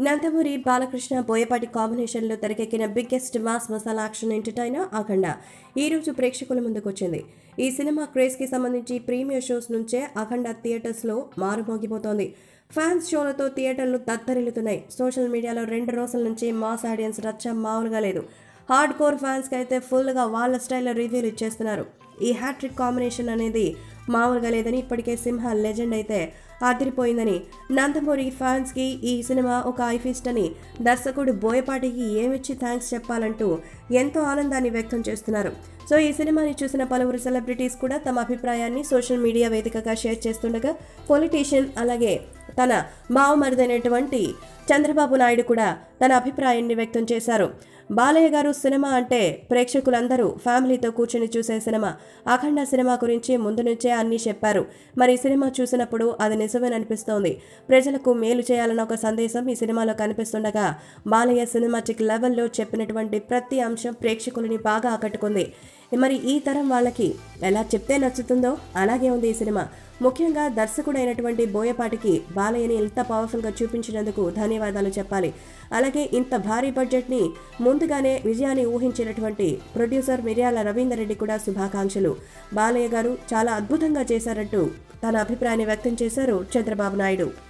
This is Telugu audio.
నందమూరి బాలకృష్ణ బోయపాటి కాంబినేషన్లో తెరకెక్కిన biggest mass masala action entertainer Akhanda ఈ రోజు ప్రేక్షకుల ముందుకు వచ్చింది ఈ సినిమా క్రేజ్కి సంబంధించి ప్రీమియర్ షోస్ నుంచే అఖండ థియేటర్స్లో మారుమోగిపోతోంది ఫ్యాన్స్ షోలతో థియేటర్లు దత్తరిల్లుతున్నాయి సోషల్ మీడియాలో రెండు రోజుల నుంచి మాస్ ఆడియన్స్ రచ్చ మామూలుగా లేదు హార్డ్ కోర్ ఫ్యాన్స్కి అయితే ఫుల్గా వాళ్ళ స్టైల్లో రివ్యూలు ఇచ్చేస్తున్నారు ఈ హ్యాట్రిక్ కాంబినేషన్ అనేది మామూలుగా లేదని ఇప్పటికే సింహ లెజెండ్ అయితే అదిరిపోయిందని నందమూరి ఫ్యాన్స్కి ఈ సినిమా ఒక ఐఫీస్ట్ అని దర్శకుడు బోయపాటికి ఏమిచ్చి థ్యాంక్స్ చెప్పాలంటూ ఎంతో ఆనందాన్ని వ్యక్తం చేస్తున్నారు సో ఈ సినిమాని చూసిన పలువురు సెలబ్రిటీస్ కూడా తమ అభిప్రాయాన్ని సోషల్ మీడియా వేదికగా షేర్ చేస్తుండగా పొలిటీషియన్ అలాగే తన బావమరిదైనటువంటి చంద్రబాబు నాయుడు కూడా తన అభిప్రాయాన్ని వ్యక్తం చేశారు బాలయ్య గారు సినిమా అంటే ప్రేక్షకులందరూ ఫ్యామిలీతో కూర్చొని చూసే సినిమా అఖండ సినిమా గురించి ముందు నుంచే అన్నీ చెప్పారు మరి ఈ సినిమా చూసినప్పుడు అది నిజమేననిపిస్తోంది ప్రజలకు మేలు చేయాలన్న ఒక సందేశం ఈ సినిమాలో కనిపిస్తుండగా బాలయ్య సినిమాటిక్ లెవెల్లో చెప్పినటువంటి ప్రతి అంశం ప్రేక్షకులని బాగా ఆకట్టుకుంది మరి ఈ తరం వాళ్ళకి ఎలా చెప్తే నచ్చుతుందో అలాగే ఉంది ఈ సినిమా ముఖ్యంగా దర్శకుడైనటువంటి బోయపాటికి బాలయ్యని ఇంత పవర్ఫుల్గా చూపించినందుకు ధన్యవాదాలు చెప్పాలి అలాగే ఇంత భారీ బడ్జెట్ని ముందుగానే విజయాన్ని ఊహించినటువంటి ప్రొడ్యూసర్ మిర్యాల రవీందర్ రెడ్డి కూడా శుభాకాంక్షలు బాలయ్య గారు చాలా అద్భుతంగా చేశారంటూ తన అభిప్రాయాన్ని వ్యక్తం చేశారు చంద్రబాబు నాయుడు